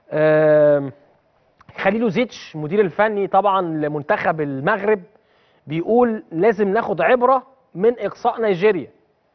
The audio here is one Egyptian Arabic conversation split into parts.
آم، خليل زيتش مدير الفني طبعا لمنتخب المغرب بيقول لازم ناخد عبره من اقصاء نيجيريا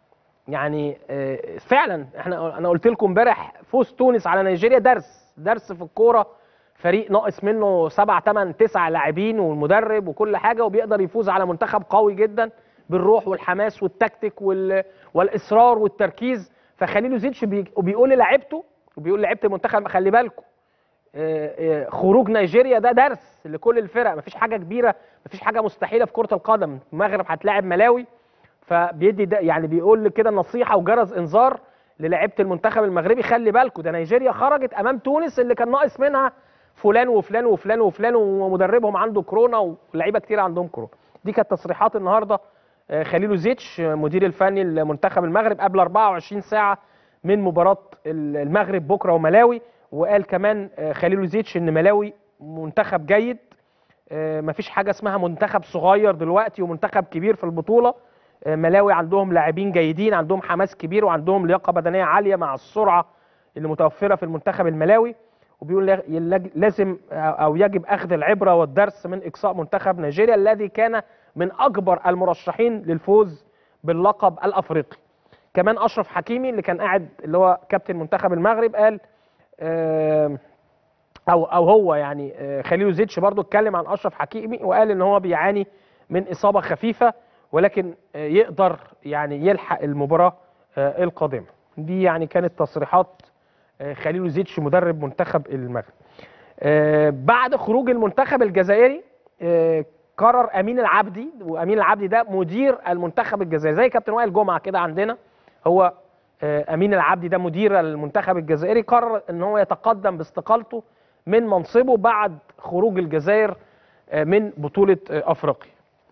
يعني آه، فعلا احنا انا قلت لكم امبارح فوز تونس على نيجيريا درس درس في الكوره فريق ناقص منه سبع ثمان تسع لاعبين والمدرب وكل حاجه وبيقدر يفوز على منتخب قوي جدا بالروح والحماس والتكتيك وال... والاصرار والتركيز فخليل زيتش بي... بيقول للاعيبته وبيقول لعيبه المنتخب خلي بالكم آه، آه، خروج نيجيريا ده درس لكل الفرق مفيش حاجه كبيره مفيش حاجه مستحيله في كره القدم المغرب هتلاعب ملاوي فبيدي ده يعني بيقول كده نصيحه وجرس انذار للاعيبه المنتخب المغربي خلي بالكم ده نيجيريا خرجت امام تونس اللي كان ناقص منها فلان وفلان وفلان وفلان ومدربهم عنده كورونا ولاعيبه كتير عندهم كورونا دي كانت تصريحات النهارده آه، خليل زيتش آه، مدير الفني لمنتخب المغرب قبل 24 ساعه من مباراه ال- المغرب بكره وملاوي وقال كمان آه، خليل زيتش ان ملاوي منتخب جيد آه، مفيش حاجه اسمها منتخب صغير دلوقتي ومنتخب كبير في البطوله آه، ملاوي عندهم لاعبين جيدين عندهم حماس كبير وعندهم لياقه بدنيه عاليه مع السرعه اللي متوفره في المنتخب الملاوي وبيقول لا- يلج- لازم او يجب اخذ العبره والدرس من اقصاء منتخب نيجيريا الذي كان من اكبر المرشحين للفوز باللقب الافريقي كمان اشرف حكيمي اللي كان قاعد اللي هو كابتن منتخب المغرب قال آم، او او هو يعني آه، خليل زيتش برضو اتكلم عن اشرف حكيمي وقال ان هو بيعاني من اصابه خفيفه ولكن آه، يقدر يعني يلحق المباراه آه، القادمه دي يعني كانت تصريحات آه، خليل زيتش مدرب منتخب المغرب آه، بعد خروج المنتخب الجزائري آه، قرر امين العبدي وامين العبدي ده مدير المنتخب الجزائري زي كابتن وائل جمعه كده عندنا هو آه، امين العبدي ده مدير المنتخب الجزائري قرر ان هو يتقدم باستقالته من منصبه بعد خروج الجزائر آه، من بطوله آه، افريقيا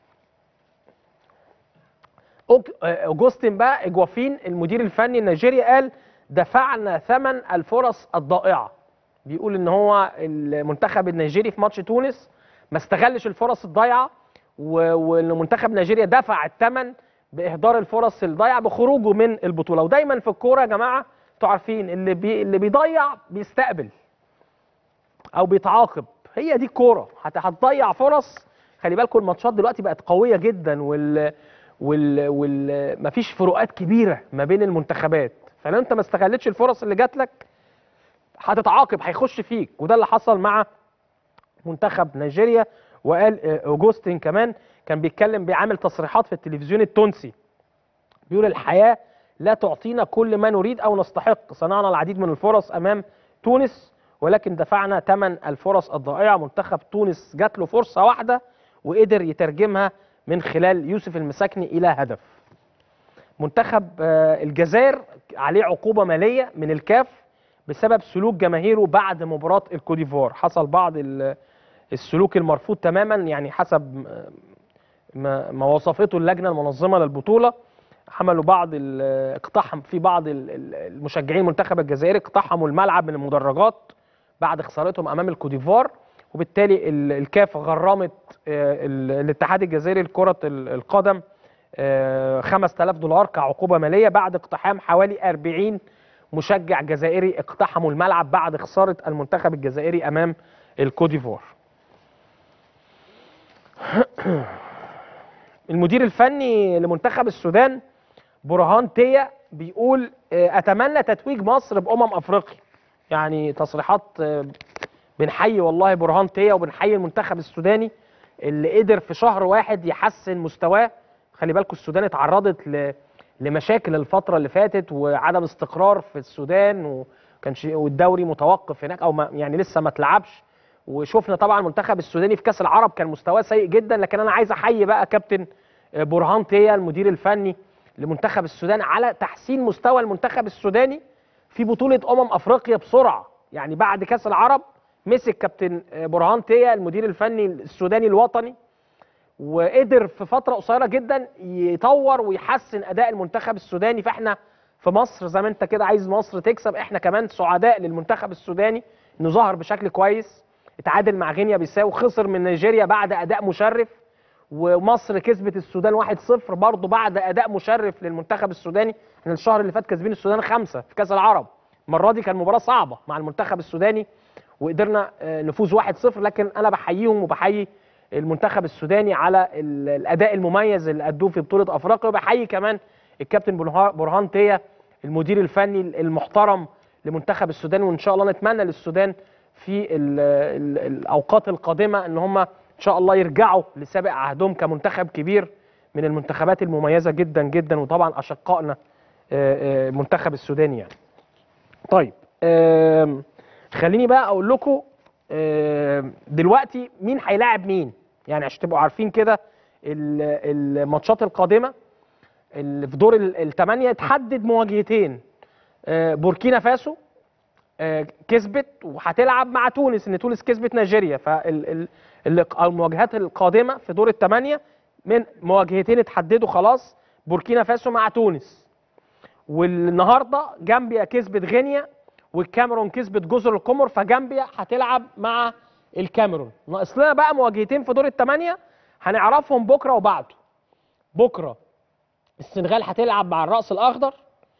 أوك- آه، اوجوستين بقى اجوافين المدير الفني النيجيري قال دفعنا ثمن الفرص الضائعه بيقول ان هو المنتخب النيجيري في ماتش تونس ما استغلش الفرص الضايعه و- وان منتخب نيجيريا دفع الثمن باهدار الفرص الضايعه بخروجه من البطوله ودايما في الكوره يا جماعه انتوا عارفين اللي بي اللي بيضيع بيستقبل او بيتعاقب هي دي الكوره هت- هتضيع فرص خلي بالكم الماتشات دلوقتي بقت قويه جدا وال وال وال مفيش فروقات كبيره ما بين المنتخبات فلو انت ما استغلتش الفرص اللي جات لك هتتعاقب هيخش فيك وده اللي حصل مع منتخب نيجيريا وقال آه، اوجوستين كمان كان بيتكلم بيعمل تصريحات في التلفزيون التونسي بيقول الحياه لا تعطينا كل ما نريد او نستحق صنعنا العديد من الفرص امام تونس ولكن دفعنا ثمن الفرص الضائعه منتخب تونس جات له فرصه واحده وقدر يترجمها من خلال يوسف المساكني الى هدف منتخب آه، الجزائر عليه عقوبه ماليه من الكاف بسبب سلوك جماهيره بعد مباراه الكوديفوار حصل بعض ال- السلوك المرفوض تماما يعني حسب آه، ما ما وصفته اللجنه المنظمه للبطوله عملوا بعض ال- اقتحم في بعض ال- ال- المشجعين المنتخب الجزائري اقتحموا الملعب من المدرجات بعد خسارتهم امام الكوديفوار وبالتالي ال- الكاف غرمت آه، ال- الاتحاد الجزائري لكره ال- القدم آه، 5000 دولار كعقوبه ماليه بعد اقتحام حوالي 40 مشجع جزائري اقتحموا الملعب بعد خساره المنتخب الجزائري امام الكوديفوار المدير الفني لمنتخب السودان برهان تيا بيقول آه، اتمنى تتويج مصر بامم افريقيا يعني تصريحات آه، بنحيي والله برهان تيا وبنحيي المنتخب السوداني اللي قدر في شهر واحد يحسن مستواه خلي بالكم السودان اتعرضت ل... لمشاكل الفتره اللي فاتت وعدم استقرار في السودان وكان شيء والدوري متوقف هناك او ما يعني لسه ما اتلعبش وشفنا طبعا المنتخب السوداني في كاس العرب كان مستواه سيء جدا لكن انا عايز احيي بقى كابتن برهان تيا المدير الفني لمنتخب السودان على تحسين مستوى المنتخب السوداني في بطوله امم افريقيا بسرعه يعني بعد كاس العرب مسك كابتن برهان تيا المدير الفني السوداني الوطني وقدر في فتره قصيره جدا يطور ويحسن اداء المنتخب السوداني فاحنا في مصر زي ما انت كده عايز مصر تكسب احنا كمان سعداء للمنتخب السوداني انه ظهر بشكل كويس اتعادل مع غينيا بيساو خسر من نيجيريا بعد اداء مشرف ومصر كسبت السودان 1-0 برضه بعد اداء مشرف للمنتخب السوداني احنا الشهر اللي فات كاسبين السودان خمسه في كاس العرب المره دي كان مباراه صعبه مع المنتخب السوداني وقدرنا آه، نفوز 1-0 لكن انا بحييهم وبحيي المنتخب السوداني على ال- الاداء المميز اللي ادوه في بطوله افريقيا وبحيي كمان الكابتن برها- برهان تيه المدير الفني المحترم لمنتخب السودان وان شاء الله نتمنى للسودان في ال ال الاوقات القادمه ان هم ان شاء الله يرجعوا لسابق عهدهم كمنتخب كبير من المنتخبات المميزه جدا جدا وطبعا اشقائنا آه، آه، المنتخب السوداني يعني. طيب آم، خليني بقى اقول لكم آم، دلوقتي مين هيلاعب مين يعني عشان تبقوا عارفين كده ال- الماتشات القادمه اللي في دور ال- الثمانيه تحدد مواجهتين آه، بوركينا فاسو آه، كسبت وهتلعب مع تونس ان تونس كسبت نيجيريا فالمواجهات القادمه في دور الثمانيه من مواجهتين اتحددوا خلاص بوركينا فاسو مع تونس والنهارده جامبيا كسبت غينيا والكاميرون كسبت جزر القمر فجامبيا هتلعب مع الكاميرون ناقص لنا بقى مواجهتين في دور الثمانيه هنعرفهم بكره وبعده بكره السنغال هتلعب مع الراس الاخضر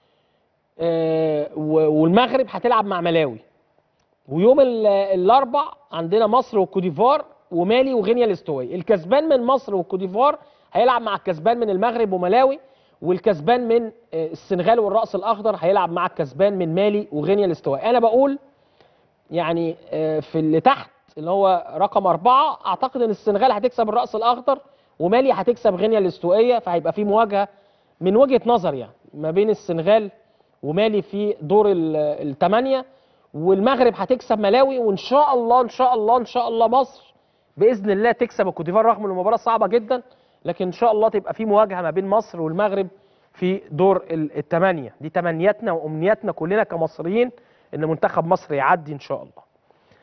آه، و- والمغرب هتلعب مع ملاوي ويوم ال- الاربع عندنا مصر والكوديفوار ومالي وغينيا الاستوائي الكسبان من مصر والكوديفوار هيلعب مع الكسبان من المغرب وملاوي والكسبان من آه، السنغال والراس الاخضر هيلعب مع الكسبان من مالي وغينيا الاستوائي انا بقول يعني آه، في اللي تحت اللي هو رقم أربعة أعتقد إن السنغال هتكسب الرأس الأخضر ومالي هتكسب غينيا الاستوائية فهيبقى في مواجهة من وجهة نظر يعني ما بين السنغال ومالي في دور ال- الثمانية والمغرب هتكسب ملاوي وإن شاء الله إن شاء الله إن شاء الله مصر بإذن الله تكسب الكوتيفار رغم إن المباراة صعبة جدا لكن إن شاء الله تبقى في مواجهة ما بين مصر والمغرب في دور ال- الثمانية دي تمنياتنا وأمنياتنا كلنا كمصريين إن منتخب مصر يعدي إن شاء الله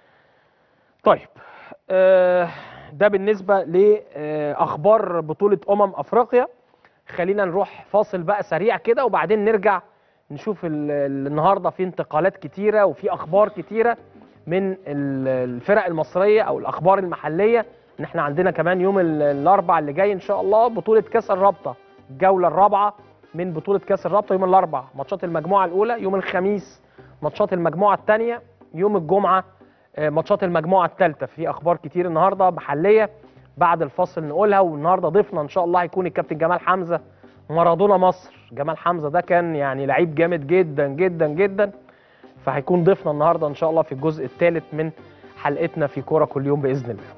طيب آه، ده بالنسبه لاخبار بطوله امم افريقيا خلينا نروح فاصل بقى سريع كده وبعدين نرجع نشوف ال- ال- النهارده في انتقالات كتيره وفي اخبار كتيره من ال- الفرق المصريه او الاخبار المحليه ان احنا عندنا كمان يوم ال- الاربع اللي جاي ان شاء الله بطوله كاس الرابطه الجوله الرابعه من بطوله كاس الرابطه يوم الاربع ماتشات المجموعه الاولى يوم الخميس ماتشات المجموعه الثانيه يوم الجمعه آه، ماتشات المجموعه الثالثه في اخبار كتير النهارده محليه بعد الفاصل نقولها والنهارده ضيفنا ان شاء الله هيكون الكابتن جمال حمزه مارادونا مصر جمال حمزه ده كان يعني لعيب جامد جدا جدا جدا فهيكون ضيفنا النهارده ان شاء الله في الجزء الثالث من حلقتنا في كوره كل يوم باذن الله